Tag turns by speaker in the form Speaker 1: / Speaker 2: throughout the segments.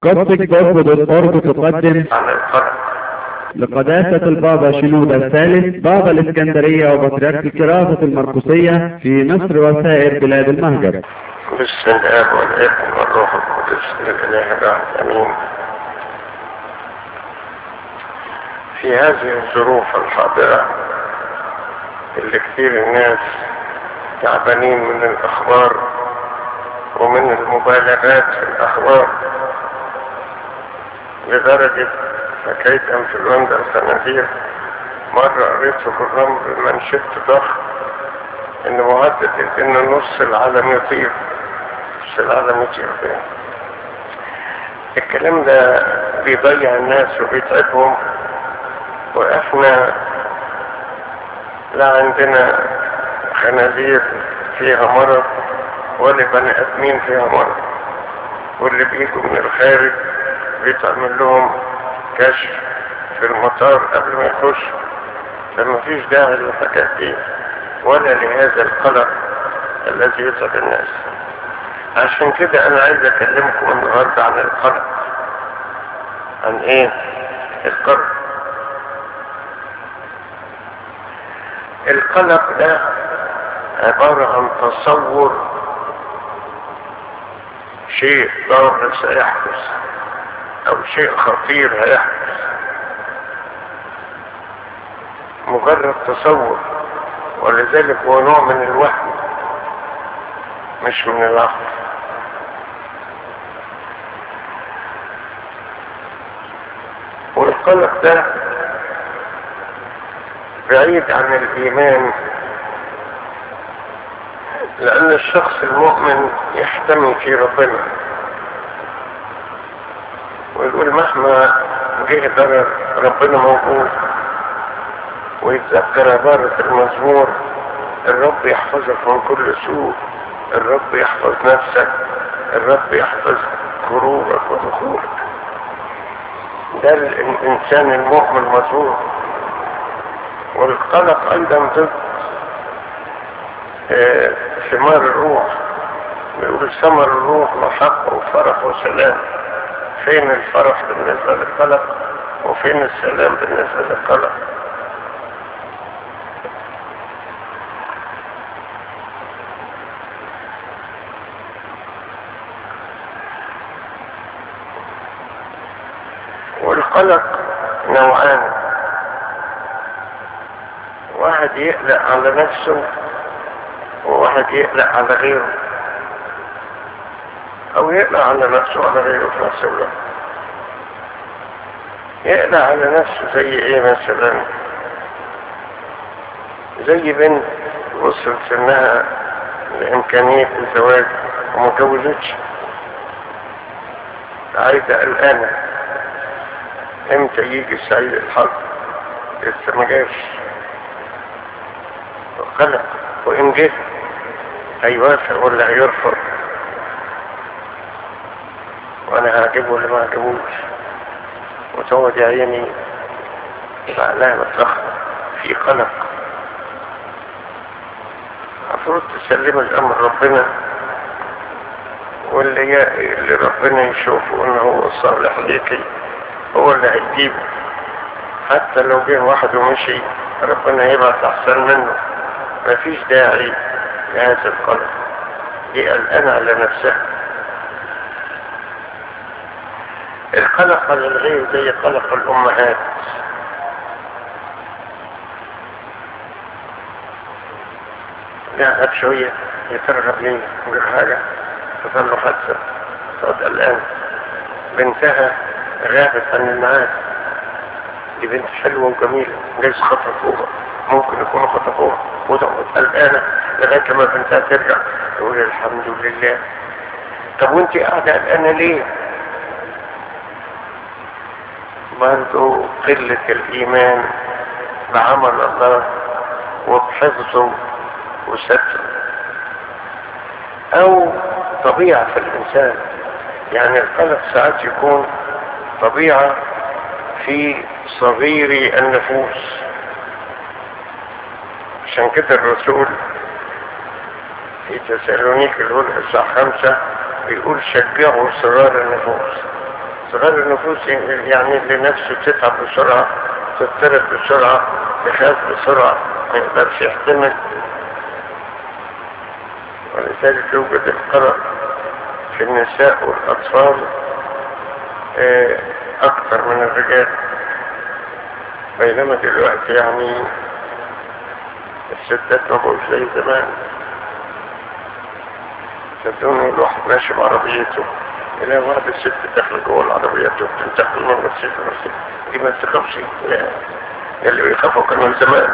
Speaker 1: قصة جذب دوت تقدم
Speaker 2: عن القلق
Speaker 1: لقداسة البابا شنودة الثالث بابا الإسكندرية وبطريرك الكراسة المرقسية في مصر وسائر بلاد المهجر
Speaker 2: بسم الاب والابن والروح القدس الاله الواحد امين في هذه الظروف الحاضرة اللي كثير الناس تعبانين من الاخبار ومن المبالغات في الاخبار لدرجة حكاية انفلونزا الخنازير مرة قريت في برنامج منشط ضخم ان مهدد ان نص العالم يطير نص العالم يطير فين الكلام ده بيضيع الناس وبيتعبهم واحنا لا عندنا خنازير فيها مرض ولا بني ادمين فيها مرض واللي بيجوا من الخارج بيتعمل لهم كشف في المطار قبل ما يخش فما فيش داعي للحاجات دي ولا لهذا القلق الذي يتعب الناس عشان كده انا عايز اكلمكم النهارده عن القلق عن ايه القلق القلق ده عبارة عن تصور شيء ضار سيحدث او شيء خطير هيحدث مجرد تصور ولذلك هو نوع من الوهم مش من العقل والقلق ده بعيد عن الايمان لان الشخص المؤمن يحتمي في ربنا ويقول مهما جه ضرر ربنا موجود ويتذكر عبارة المزمور الرب يحفظك من كل سوء الرب يحفظ نفسك الرب يحفظ خروجك ودخولك ده الإنسان المؤمن مزمور والقلق أيضا ضد آه، ثمار الروح بيقول ثمر الروح محبة وفرح وسلام فين الفرح بالنسبة للقلق وفين السلام بالنسبة للقلق والقلق نوعان واحد يقلق على نفسه وواحد يقلق على غيره او يقلق على نفسه وعلى غيره في نفس الوقت يقلق على نفسه زي ايه مثلا زي بنت وصلت سنها لامكانية الزواج وما اتجوزتش عايزة قلقانة امتى يجي سعيد الحظ لسه ما جاش قلق وان جه هيوافق ولا هيرفض وانا هعجبه ولا ما هعجبوش وتقعد يا عيني بعدها متأخر في قلق المفروض تسلم الامر ربنا واللي ي... اللي ربنا يشوفه انه هو الصالح ليكي هو اللي هيجيبه حتى لو جه واحد ومشي ربنا يبعث احسن منه مفيش داعي لهذا القلق دي قلقانة على نفسها القلق على الغير زي قلق الامهات لا شوية يترغب ليه من حاجة حصل له حادثة صوت قلقان بنتها غابت عن المعاد دي بنت حلوة وجميلة جايز خطفوها ممكن يكونوا خطفوها وتقعد قلقانة لغاية ما بنتها ترجع تقول الحمد لله طب وانت قاعدة قلقانة ليه؟ برضه قلة الإيمان بعمل الله وبحفظه وستره أو طبيعة في الإنسان يعني القلق ساعات يكون طبيعة في صغير النفوس عشان كده الرسول في تسالونيك الأولى الساعة خمسة بيقول شجعوا صغار النفوس صغار النفوس يعني اللي نفسه تتعب بسرعة تضطرب بسرعة يخاف بسرعة ما يقدرش يحتمل ولذلك يوجد القلق في النساء والأطفال أكثر من الرجال بينما دلوقتي يعني الستات ما بقوش زي زمان صدقوني الواحد ماشي بعربيته إلى واحد الست داخل جوه العربية وبتنتقل من رصيف لرصيف دي ما تخافش اللي بيخافوا كانوا من زمان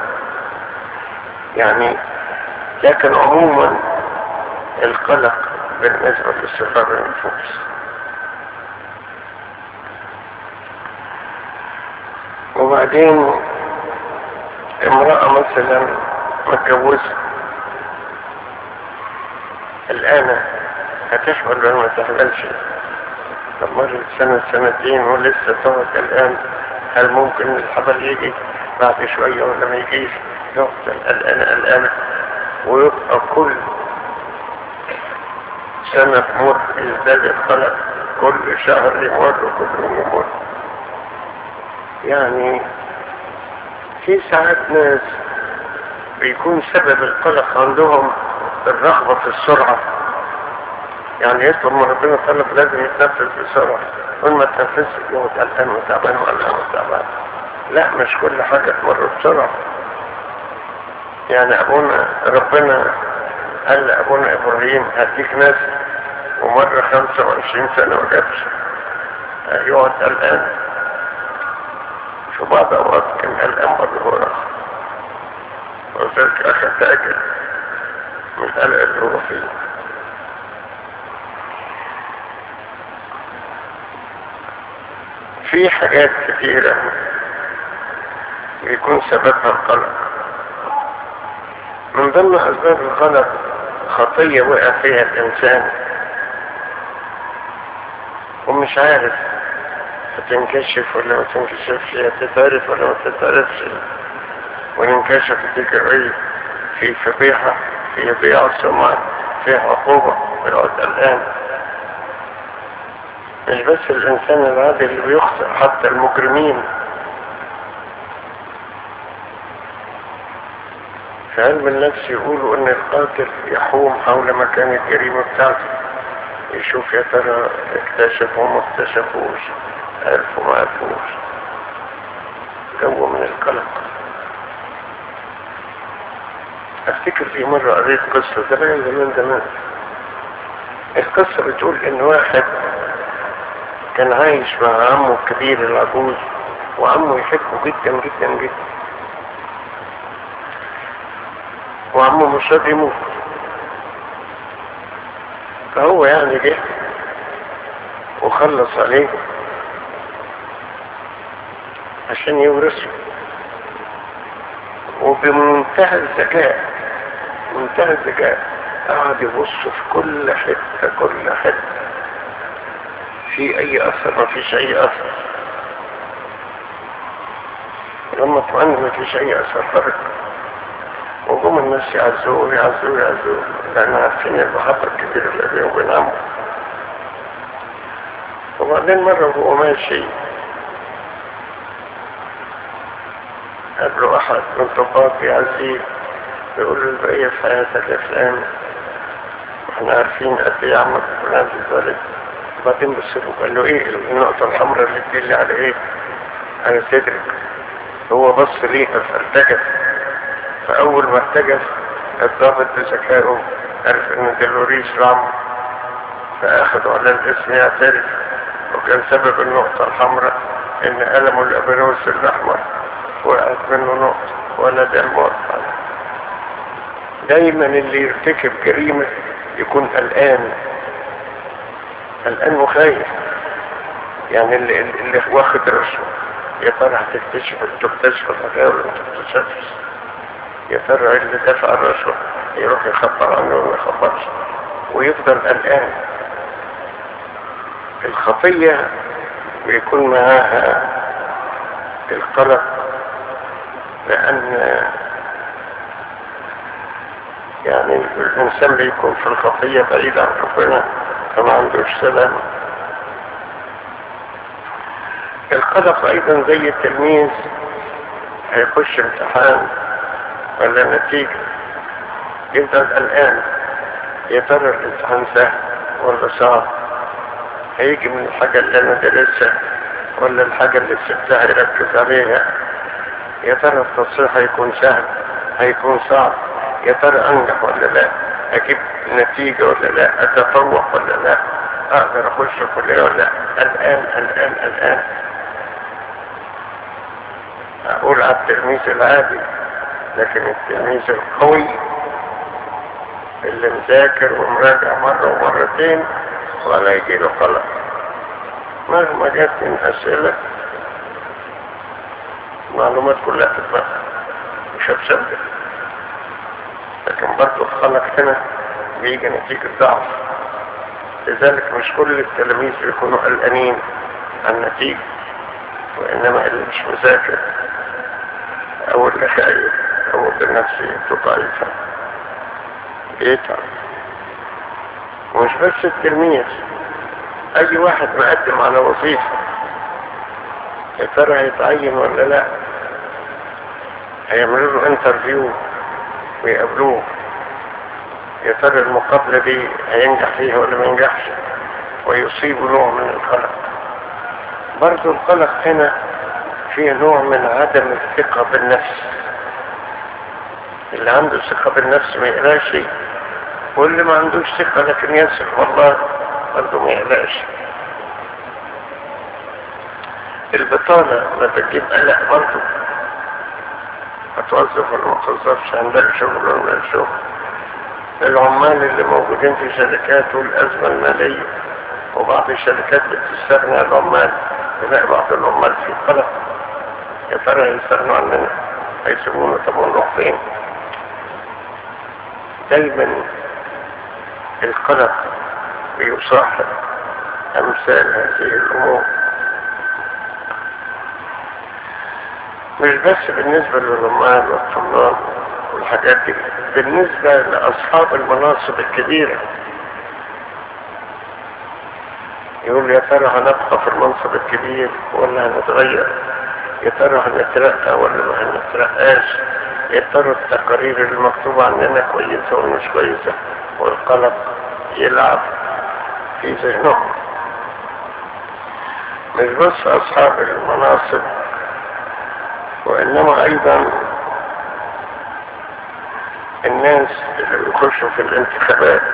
Speaker 2: يعني لكن عموما القلق بالنسبة لصغار النفوس وبعدين امرأة مثلا متجوزة الآن هتحمل ولا ما تحملش طب مرت سنة سنتين ولسه تقعد الآن هل ممكن الحبل يجي بعد شوية ولا ما يجيش يفضل الآن الآن ويبقى كل سنة تمر يزداد الخلق كل شهر يمر وكل يوم يمر يعني في ساعات ناس بيكون سبب القلق عندهم الرغبة في السرعة يعني يطلب من ربنا طلب لازم يتنفس بسرعة كل ما تنفس يقعد قلقان وتعبان وقلقان وتعبان لا مش كل حاجة تمر بسرعة يعني أبونا ربنا قال لأبونا إبراهيم هديك ناس ومر 25 سنة ما جاتش يقعد قلقان في بعض أوقات كان قلقان برضه هو رخص وذلك أخذ تأجل من القلق اللي هو فيه في حاجات كثيرة بيكون سببها القلق من ضمن أسباب القلق خطية وقع فيها الإنسان ومش عارف هتنكشف ولا ما تنكشفش هتتعرف ولا ما تتعرفش وينكشف تفتكر ايه في فضيحة في ضياع السمعة في عقوبة ويقعد الآن مش بس الإنسان العادي اللي بيخطئ حتى المجرمين في علم النفس يقولوا ان القاتل يحوم حول مكان الجريمة بتاعته يشوف يا ترى اكتشفوا ما اكتشفوش عرفوا ما عرفوش جو من القلق افتكر في مرة قريت قصة زمان زمان زمان القصة بتقول ان واحد كان عايش مع عمه الكبير العجوز وعمه يحبه جدا جدا جدا وعمه مش راضي يموت فهو يعني جه وخلص عليه عشان يورثه وبمنتهى الذكاء منتهى الذكاء قعد يبص في كل حتة كل حتة في اي اثر ما فيش اي اثر لما اطمئن ما فيش اي اثر فرق وجم الناس يعزوه يعزوه يعزوه لان عارفين المحبة الكبيرة اللي بينه وبين عمه وبعدين مرة وهو ماشي قابله احد من طباط يعزيه بيقول له البقية في حياتك يا فلان واحنا عارفين قد ايه عمك فلان في ذلك وبعدين بص له قال له ايه النقطة الحمراء اللي بتدل على ايه على صدرك هو بص ليها فارتجف فاول ما ارتجف الضابط بذكائه عرف ان دلوريس رعم فاخذوا على الاسم يعترف وكان سبب النقطة الحمراء ان ألمه الابنوس الاحمر وقعت منه نقطة ولا دم وقع دايما اللي يرتكب جريمة يكون قلقان قلقان وخايف يعني اللي, اللي واخد رشوة يا ترى هتكتشف تكتشف الحكاية ولا ما تكتشفش يا ترى اللي دفع الرشوة يروح يخبر عنه ولا ما يخبرش ويفضل قلقان الخطية بيكون معاها القلق لأن يعني الإنسان بيكون في الخطية بعيد عن ربنا فما عندوش سلام القلق ايضا زي التلميذ هيخش امتحان ولا نتيجة يفضل قلقان يا ترى الامتحان سهل ولا صعب هيجي من الحاجة اللي انا درسها ولا الحاجة اللي سبتها يركز عليها يا ترى التصحيح هيكون سهل هيكون صعب يا ترى انجح ولا لا اجيب نتيجة ولا لا اتفوق ولا لا اقدر اخش كلية ولا لا الان الان الان اقول على التلميذ العادي لكن التلميذ القوي اللي مذاكر ومراجع مرة ومرتين ولا يجي له قلق مهما جت من اسئلة المعلومات كلها في دماغه مش هتصدق لكن برضه القلق هنا بيجي نتيجة ضعف لذلك مش كل التلاميذ بيكونوا قلقانين عن النتيجة وإنما اللي مش مذاكر أو اللي خايف أو اللي نفسيته ضعيفة بيتعب ومش بس التلميذ أي واحد مقدم على وظيفة يا ترى هيتعين ولا لا هيعملوا له انترفيو ويقابلوه يا ترى المقابلة دي هينجح فيها ولا ما ينجحش ويصيب نوع من القلق برضو القلق هنا فيه نوع من عدم الثقة بالنفس اللي عنده ثقة بالنفس ما يقلقش واللي ما عندوش ثقة لكن يثق والله برضه ما يقلقش البطالة ما بتجيب قلق برضه هتوظف ولا ما توظفش عندك شغل ولا ما شغل العمال اللي موجودين في شركات والأزمة المالية وبعض الشركات بتستغنى عن العمال تلاقي بعض العمال في قلق يا ترى هيستغنوا عننا هيسيبونا طب ونروح فين دايما القلق بيصاحب أمثال هذه الأمور مش بس بالنسبة للعمال والطلاب والحاجات دي بالنسبة لأصحاب المناصب الكبيرة يقول يا ترى هنبقى في المنصب الكبير ولا هنتغير يا ترى هنترقى ولا ما هنترقاش يا ترى التقارير المكتوبة عننا كويسة ولا مش كويسة والقلق يلعب في ذهنهم مش بس أصحاب المناصب وإنما أيضا الناس اللي بيخشوا في الانتخابات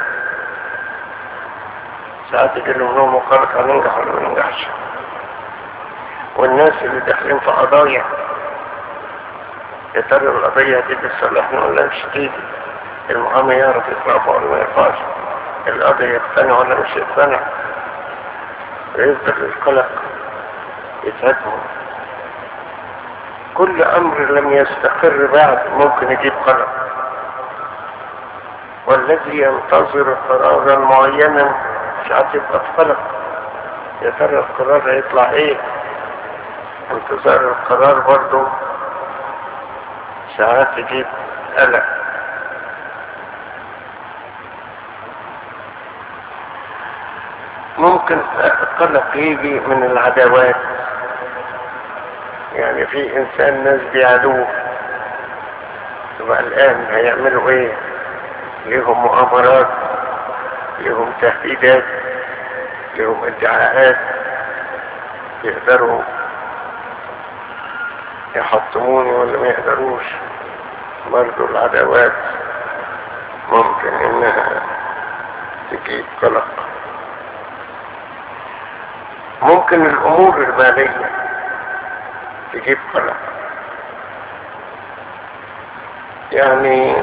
Speaker 2: ساعات يجي لهم نوم وقلق هننجح ولا ما ننجحش والناس اللي داخلين في قضايا يا ترى القضية دي بتصلحنا ولا مش تيجي المحامي يعرف يطلعها ولا ما يطلعش القاضي يقتنع ولا مش يقتنع ويفضل القلق يتعبهم كل امر لم يستقر بعد ممكن يجيب قلق والذي ينتظر قرارا معينا ساعات يبقى في قلق يا ترى القرار هيطلع ايه انتظار القرار برضه ساعات يجيب قلق ممكن القلق يجي من العداوات يعني في انسان ناس بيعادوه يبقى الان هيعملوا ايه ليهم مؤامرات ليهم تهديدات ليهم ادعاءات يقدروا يحطموني ولا ما يقدروش برضو العداوات ممكن انها تجيب قلق ممكن الامور المالية تجيب قلق يعني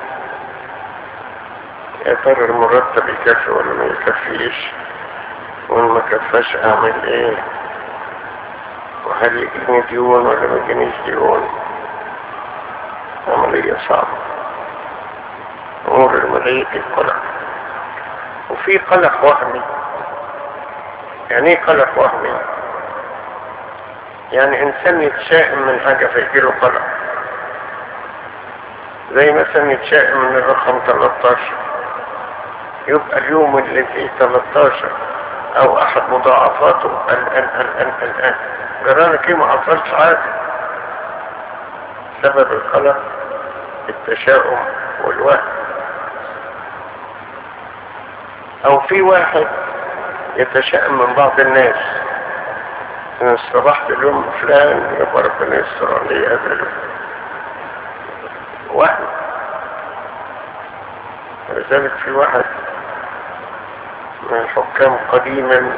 Speaker 2: يا ترى المرتب يكفي ولا ما يكفيش وان ما كفاش اعمل ايه وهل يجيني ديون ولا ما يجينيش ديون عملية صعبة امور المالية دي قلق وفي قلق وهمي يعني ايه قلق وهمي يعني انسان يتشائم من حاجة فيجيله قلق زي مثلا يتشائم من الرقم 13 يبقى اليوم اللي فيه 13 او احد مضاعفاته الان الان الان جرالك ايه ما حصلش حاجه سبب القلق التشاؤم والوهم او في واحد يتشائم من بعض الناس انا استرحت اليوم فلان يبقى ربنا يستر عليه هذا اليوم وهم ولذلك في واحد من الحكام قديما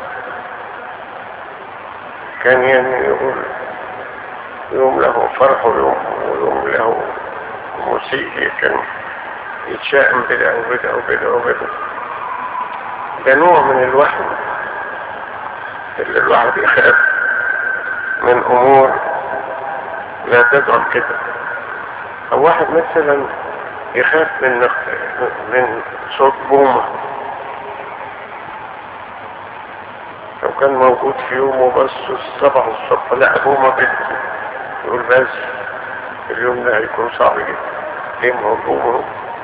Speaker 2: كان يعني يقول يوم له فرح ويوم, ويوم له موسيقى كان يتشائم بدا وبدا وبدا وبدا ده نوع من الوهم اللي الواحد يخاف من امور لا تدعم كده او واحد مثلا يخاف من من صوت بومة لو كان موجود في يوم وبس الصبح الصبح لا بومة بنتي يقول بس اليوم ده هيكون صعب جدا ليه ما هو بومة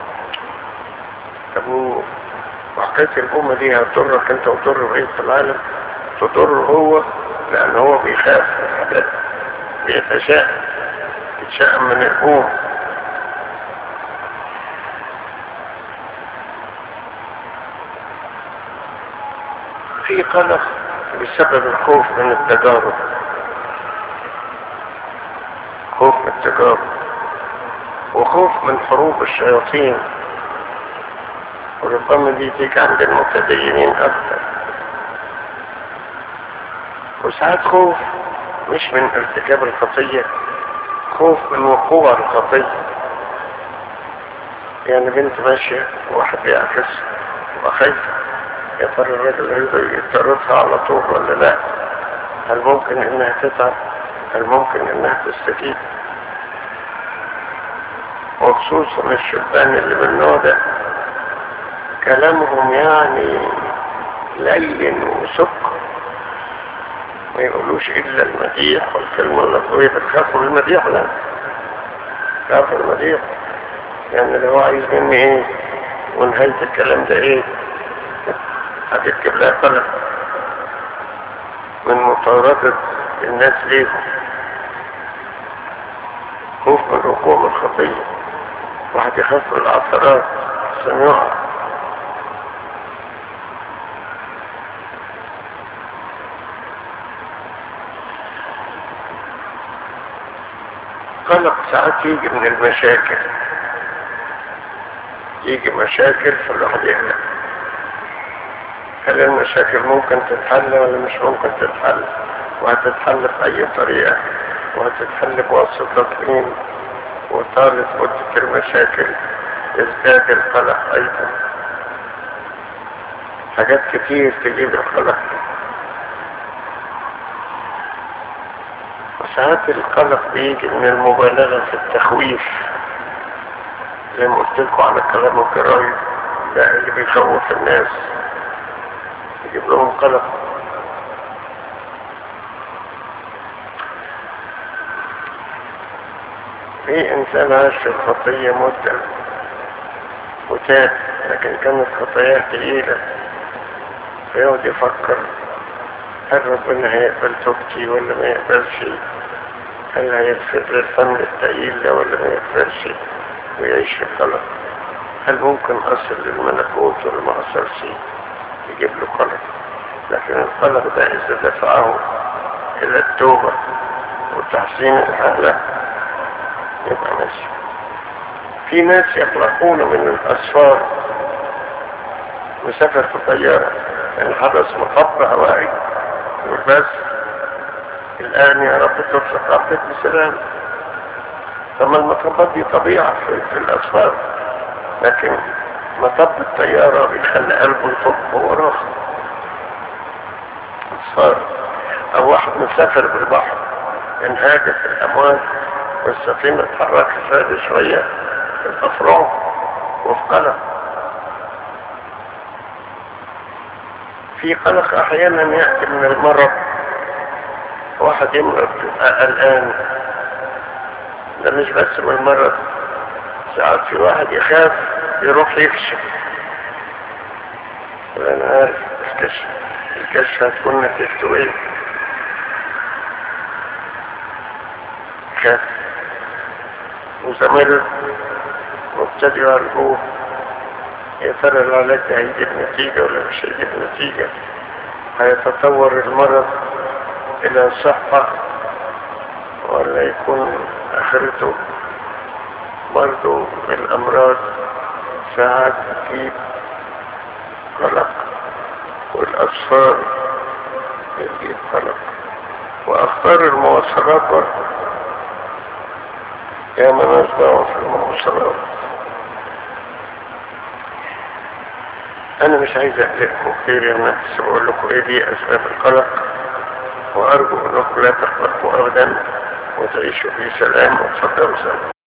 Speaker 2: طب وحكاية البومة دي هتضرك انت وتضر بقية العالم تضر هو لان هو بيخاف من الحاجات بيتشائم يتشائم من البوم في قلق بسبب الخوف من التجارب خوف من التجارب وخوف من حروب الشياطين وربما دي تيجي عند المتدينين اكتر وساعات خوف مش من ارتكاب الخطية خوف من وقوع الخطية يعني بنت ماشية وواحد بيعكس وخايفة يا ترى الراجل هيقدر يضطرتها على طول ولا لا هل ممكن انها تتعب هل ممكن انها تستفيد وخصوصا الشبان اللي من النوع ده كلامهم يعني لين وسكر ما يقولوش الا المديح والكلمة اللفظية بتخافوا من المديح لا خافوا المديح يعني لو عايز مني ايه ونهاية الكلام ده ايه هتكتب لها قلم من مطاردة الناس ليهم خوف من الوقوع الخطية واحد يخاف من العثرات سميعة قلق ساعات يجي من المشاكل يجي مشاكل فالواحد يقلق هل المشاكل ممكن تتحل ولا مش ممكن تتحل وهتتحل بأي طريقة وهتتحل بواسطة مين وطالت مدة المشاكل يزداد القلق أيضا حاجات كتير تجيب القلق وساعات القلق بيجي من المبالغة في التخويف زي ما قلت لكم على كلام الجرايد ده اللي بيخوف الناس يجيب لهم قلق في انسان عاش في الخطية مدة وتاب لكن كانت خطاياه تقيلة فيقعد يفكر هل ربنا هيقبل توبتي ولا ما يقبلش هل هيغفر لي الفن التقيل ده ولا ما يغفرش ويعيش في قلق هل ممكن اصل للملكوت ولا ما اصلش يجيب له قلق لكن القلق ده اذا دفعه الى التوبة وتحسين الحالة يبقى ماشي في ناس يقلقون من الاسفار مسافر في طيارة يعني حدث مطب هوائي يقول بس الان يا رب تطلق ربك بسلام ثم المطبات دي طبيعة في, في الاسفار لكن مطب الطيارة بيخلي قلبه يطب وراه صار او واحد مسافر بالبحر انهاجت الامواج والسفينة اتحركت فادي شوية في الافرع وفي قلق في قلق احيانا يأتي من المرض واحد يمرض الان ده مش بس من المرض ساعات في واحد يخاف يروح يكشف انا عارف استشفى الكشف هتكون نتيجته ايه كان مستمر مبتدئ يعرفوه يا ترى العلاج ده هيجيب نتيجة ولا مش هيجيب نتيجة هيتطور المرض إلى صحة ولا يكون آخرته برضو الأمراض ساعات تجيب قلق والأسفار تجيب قلق وأخطار المواصلات برضو يا من أصدعوا في المواصلات أنا مش عايز أقلقكم كتير يا ناس بقول لكم إيه دي أسباب القلق وأرجو أنكم لا تقلقوا أبدا وتعيشوا في سلام وتفضلوا سلام